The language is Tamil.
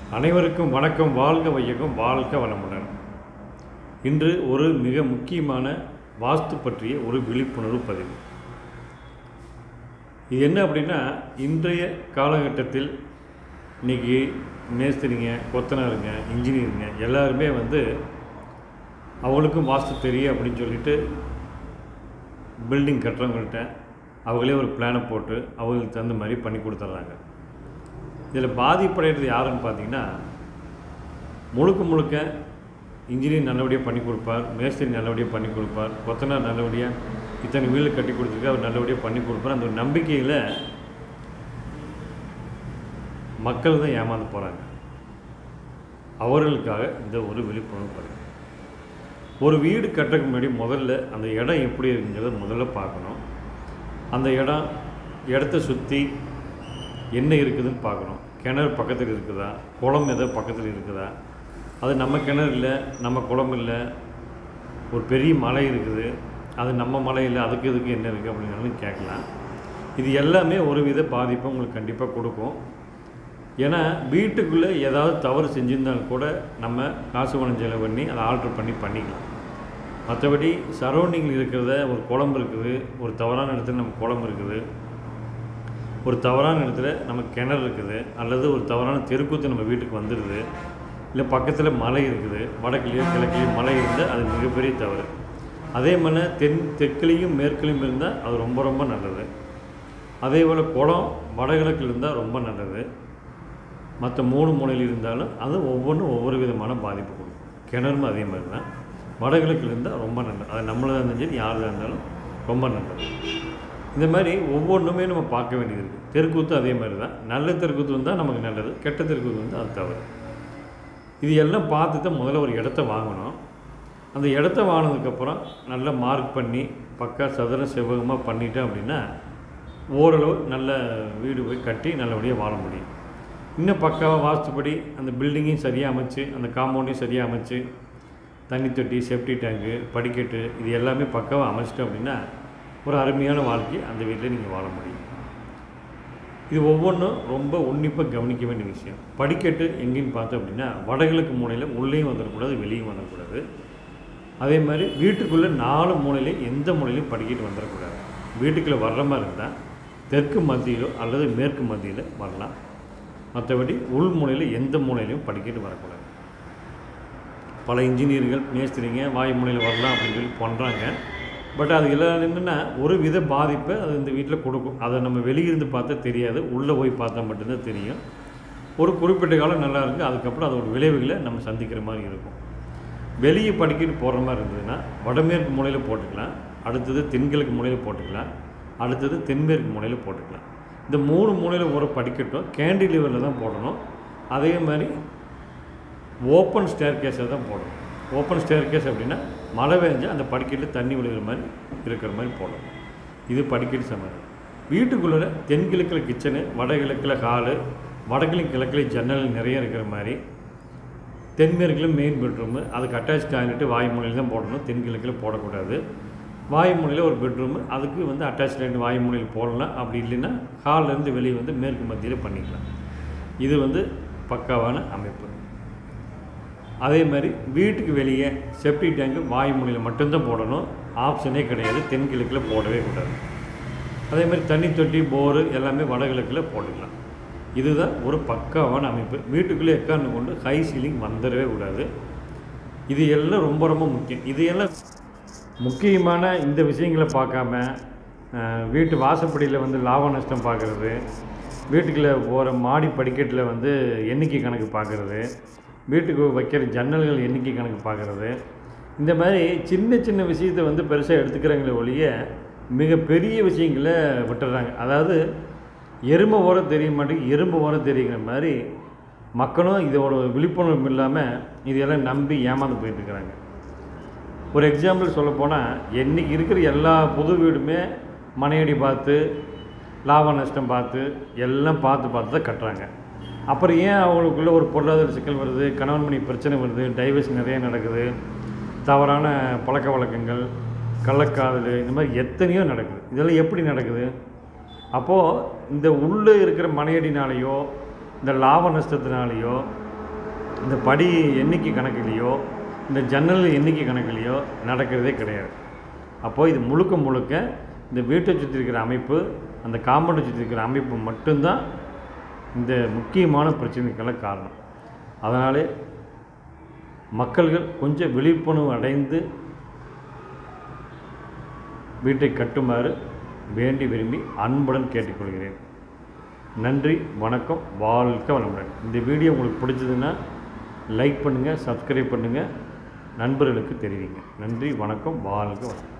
அனைவருக்கும் வணக்கம் வாழ்க வையகம் வாழ்க வளமுடன் இன்று ஒரு மிக முக்கியமான வாஸ்து பற்றிய ஒரு விழிப்புணர்வு பதிவு இது என்ன அப்படின்னா இன்றைய காலகட்டத்தில் இன்றைக்கி மேஸ்திரிங்க கொத்தனாருங்க இன்ஜினியருங்க எல்லாருமே வந்து அவங்களுக்கும் வாஸ்து தெரியும் அப்படின்னு சொல்லிட்டு பில்டிங் கட்டுறவங்கள்ட்ட அவங்களே ஒரு பிளானை போட்டு அவங்களுக்கு தகுந்த மாதிரி பண்ணி கொடுத்துட்றாங்க இதில் பாதிப்படைகிறது யாருன்னு பார்த்தீங்கன்னா முழுக்க முழுக்க இன்ஜினியர் நல்லபடியாக பண்ணி கொடுப்பார் மேஸ்திரி நல்லபடியாக பண்ணி கொடுப்பார் கொத்தனார் நல்லபடியாக இத்தனை வீடு கட்டி கொடுத்துருக்கு அவர் நல்லபடியாக பண்ணி கொடுப்பார் அந்த ஒரு நம்பிக்கையில் மக்கள் தான் ஏமாந்து போகிறாங்க அவர்களுக்காக இந்த ஒரு விழிப்புணர்வு பதிவு ஒரு வீடு கட்டுறதுக்கு முன்னாடி முதல்ல அந்த இடம் எப்படி இருக்குங்கிறத முதல்ல பார்க்கணும் அந்த இடம் இடத்த சுற்றி என்ன இருக்குதுன்னு பார்க்கணும் கிணறு பக்கத்தில் இருக்குதா குளம் எதோ பக்கத்தில் இருக்குதா அது நம்ம கிணறு இல்லை நம்ம குளம் இல்லை ஒரு பெரிய மலை இருக்குது அது நம்ம மலை இல்லை அதுக்கு இதுக்கு என்ன இருக்குது அப்படிங்கிறது கேட்கலாம் இது எல்லாமே ஒரு வித பாதிப்பை உங்களுக்கு கண்டிப்பாக கொடுக்கும் ஏன்னா வீட்டுக்குள்ளே ஏதாவது தவறு செஞ்சுருந்தாலும் கூட நம்ம காசு பணம் செலவு பண்ணி அதை ஆல்ட்ரு பண்ணி பண்ணிக்கலாம் மற்றபடி சரௌண்டிங்கில் இருக்கிறத ஒரு குழம்பு இருக்குது ஒரு தவறான இடத்துல நம்ம குழம்பு இருக்குது ஒரு தவறான இடத்துல நம்ம கிணறு இருக்குது அல்லது ஒரு தவறான தெருக்கூத்து நம்ம வீட்டுக்கு வந்துடுது இல்லை பக்கத்தில் மலை இருக்குது வடக்குலேயோ கிழக்குலேயோ மலை இருந்தால் அது மிகப்பெரிய தவறு அதே மாதிரி தென் தெற்குலேயும் மேற்குலேயும் இருந்தால் அது ரொம்ப ரொம்ப நல்லது அதே போல் குளம் வடகிழக்கில் இருந்தால் ரொம்ப நல்லது மற்ற மூணு மூலையில் இருந்தாலும் அது ஒவ்வொன்றும் ஒவ்வொரு விதமான பாதிப்பு கொடுக்கும் கிணறும் அதே மாதிரி தான் வடகிழக்கில் இருந்தால் ரொம்ப நல்லது அது நம்மளதாக இருந்தாலும் சரி யாராக இருந்தாலும் ரொம்ப நல்லது இந்த மாதிரி ஒவ்வொன்றுமே நம்ம பார்க்க வேண்டியது இருக்குது தெருக்கூத்து அதே மாதிரி தான் நல்ல தெருக்கூத்து வந்தால் நமக்கு நல்லது கெட்ட தெருக்கூத்து வந்து அது தவறு இது எல்லாம் பார்த்து தான் முதல்ல ஒரு இடத்த வாங்கணும் அந்த இடத்த வாங்கினதுக்கப்புறம் நல்லா மார்க் பண்ணி பக்கா சதுர செவ்வகமாக பண்ணிட்டோம் அப்படின்னா ஓரளவு நல்ல வீடு போய் கட்டி நல்லபடியாக வாழ முடியும் இன்னும் பக்காவாக வாஸ்துப்படி அந்த பில்டிங்கையும் சரியாக அமைச்சு அந்த காம்பவுண்டையும் சரியாக அமைச்சு தண்ணி தொட்டி சேஃப்டி டேங்கு படிக்கட்டு இது எல்லாமே பக்காவாக அமைச்சிட்டோம் அப்படின்னா ஒரு அருமையான வாழ்க்கை அந்த வீட்டில் நீங்கள் வாழ முடியும் இது ஒவ்வொன்றும் ரொம்ப உன்னிப்பாக கவனிக்க வேண்டிய விஷயம் படிக்கட்டு எங்கேன்னு பார்த்தோம் அப்படின்னா வடகிழக்கு மூலையில் உள்ளேயும் வந்துடக்கூடாது வெளியும் வந்துடக்கூடாது அதே மாதிரி வீட்டுக்குள்ளே நாலு மூலையிலையும் எந்த மூலையிலையும் படிக்கட்டு வந்துடக்கூடாது வீட்டுக்குள்ளே வர்ற மாதிரி இருந்தால் தெற்கு மத்தியிலோ அல்லது மேற்கு மத்தியில் வரலாம் மற்றபடி உள் மூலையில் எந்த மூலையிலையும் படிக்கட்டு வரக்கூடாது பல இன்ஜினியர்கள் மேஸ்திரிங்க வாய் மூலையில் வரலாம் அப்படின்னு சொல்லி பண்ணுறாங்க பட் அது எல்லாம் என்னென்னா ஒரு வித பாதிப்பை அது இந்த வீட்டில் கொடுக்கும் அதை நம்ம வெளியிருந்து பார்த்தா தெரியாது உள்ளே போய் பார்த்தா மட்டும்தான் தெரியும் ஒரு குறிப்பிட்ட காலம் நல்லா இருக்குது அதுக்கப்புறம் அதோட விளைவுகளை நம்ம சந்திக்கிற மாதிரி இருக்கும் வெளியே படிக்கிட்டு போடுற மாதிரி இருந்ததுன்னா வடமேற்கு மூலையில் போட்டுக்கலாம் அடுத்தது தென்கிழக்கு மூலையில் போட்டுக்கலாம் அடுத்தது தென்மேற்கு மூலையில் போட்டுக்கலாம் இந்த மூணு மூலையில் ஒரு படிக்கட்டும் கேண்டிலிவரில் தான் போடணும் அதே மாதிரி ஓப்பன் ஸ்டேர் கேஸை தான் போடணும் ஓப்பன் ஸ்டேர் கேஸ் அப்படின்னா மழை பெஞ்சால் அந்த படிக்கட்டில் தண்ணி விழுகிற மாதிரி இருக்கிற மாதிரி போடணும் இது படிக்கட்டு சமையல் வீட்டுக்குள்ளே தென்கிழக்கில் கிச்சனு வடகிழக்கில் ஹாலு வடகிழக்கு கிழக்கில் ஜன்னல் நிறைய இருக்கிற மாதிரி தென்மேற்கில் மெயின் பெட்ரூமு அதுக்கு அட்டாச் டாய்லெட்டு வாய் மூலையில் தான் போடணும் தென்கிழக்கில் போடக்கூடாது வாய் மூலையில் ஒரு பெட்ரூமு அதுக்கு வந்து அட்டாச் டாய்லெட் வாய் மூலையில் போடலாம் அப்படி இல்லைன்னா ஹால்லேருந்து வெளியே வந்து மேற்கு மத்தியில் பண்ணிக்கலாம் இது வந்து பக்காவான அமைப்பு அதே மாதிரி வீட்டுக்கு வெளியே செப்டி டேங்கு வாய் மூலையில் மட்டும்தான் போடணும் ஆப்ஷனே கிடையாது தென்கிழக்கில் போடவே கூடாது அதே மாதிரி தண்ணி தொட்டி போரு எல்லாமே வடகிழக்கில் போட்டுக்கலாம் இதுதான் ஒரு பக்காவான அமைப்பு வீட்டுக்குள்ளே எக்காந்து கொண்டு ஹை சீலிங் வந்துடவே கூடாது இது எல்லாம் ரொம்ப ரொம்ப முக்கியம் இது எல்லாம் முக்கியமான இந்த விஷயங்களை பார்க்காம அஹ், வீட்டு வாசப்படியில் வந்து லாப நஷ்டம் பார்க்குறது வீட்டுக்குள்ளே போகிற மாடி படிக்கட்டில் வந்து எண்ணிக்கை கணக்கு பார்க்குறது வீட்டுக்கு வைக்கிற ஜன்னல்கள் எண்ணிக்கை கணக்கு பார்க்குறது இந்த மாதிரி சின்ன சின்ன விஷயத்தை வந்து பெருசாக எடுத்துக்கிறாங்களே ஒழிய மிகப்பெரிய விஷயங்களை விட்டுறாங்க அதாவது எறும்பு ஓரம் தெரிய மாட்டேங்குது எறும்பு ஓரம் தெரியுங்கிற மாதிரி மக்களும் இதோட விழிப்புணர்வு இல்லாமல் இதையெல்லாம் நம்பி ஏமாந்து போயிட்டுருக்குறாங்க ஒரு எக்ஸாம்பிள் சொல்லப்போனால் என்றைக்கு இருக்கிற எல்லா புது வீடுமே மனையடி பார்த்து லாப நஷ்டம் பார்த்து எல்லாம் பார்த்து பார்த்து தான் கட்டுறாங்க அப்புறம் ஏன் அவங்களுக்குள்ள ஒரு பொருளாதார சிக்கல் வருது கணவன் மணி பிரச்சனை வருது டைவர்ஸ் நிறைய நடக்குது தவறான பழக்க வழக்கங்கள் கள்ளக்காதல் இந்த மாதிரி எத்தனையோ நடக்குது இதெல்லாம் எப்படி நடக்குது அப்போது இந்த உள்ளே இருக்கிற மனையடினாலேயோ இந்த லாப நஷ்டத்தினாலேயோ இந்த படி எண்ணிக்கை கணக்குலேயோ இந்த ஜன்னல் எண்ணிக்கை கணக்குலேயோ நடக்கிறதே கிடையாது அப்போது இது முழுக்க முழுக்க இந்த வீட்டை சுற்றி இருக்கிற அமைப்பு அந்த காம்பவுண்டை சுற்றி இருக்கிற அமைப்பு மட்டும்தான் இந்த முக்கியமான பிரச்சனைக்கெல்லாம் காரணம் அதனாலே மக்கள்கள் கொஞ்சம் விழிப்புணர்வு அடைந்து வீட்டை கட்டுமாறு வேண்டி விரும்பி அன்புடன் கேட்டுக்கொள்கிறேன் நன்றி வணக்கம் வாழ்க வளமுடன் இந்த வீடியோ உங்களுக்கு பிடிச்சதுன்னா லைக் பண்ணுங்கள் சப்ஸ்கிரைப் பண்ணுங்கள் நண்பர்களுக்கு தெரிவிங்க நன்றி வணக்கம் வாழ்க வளம்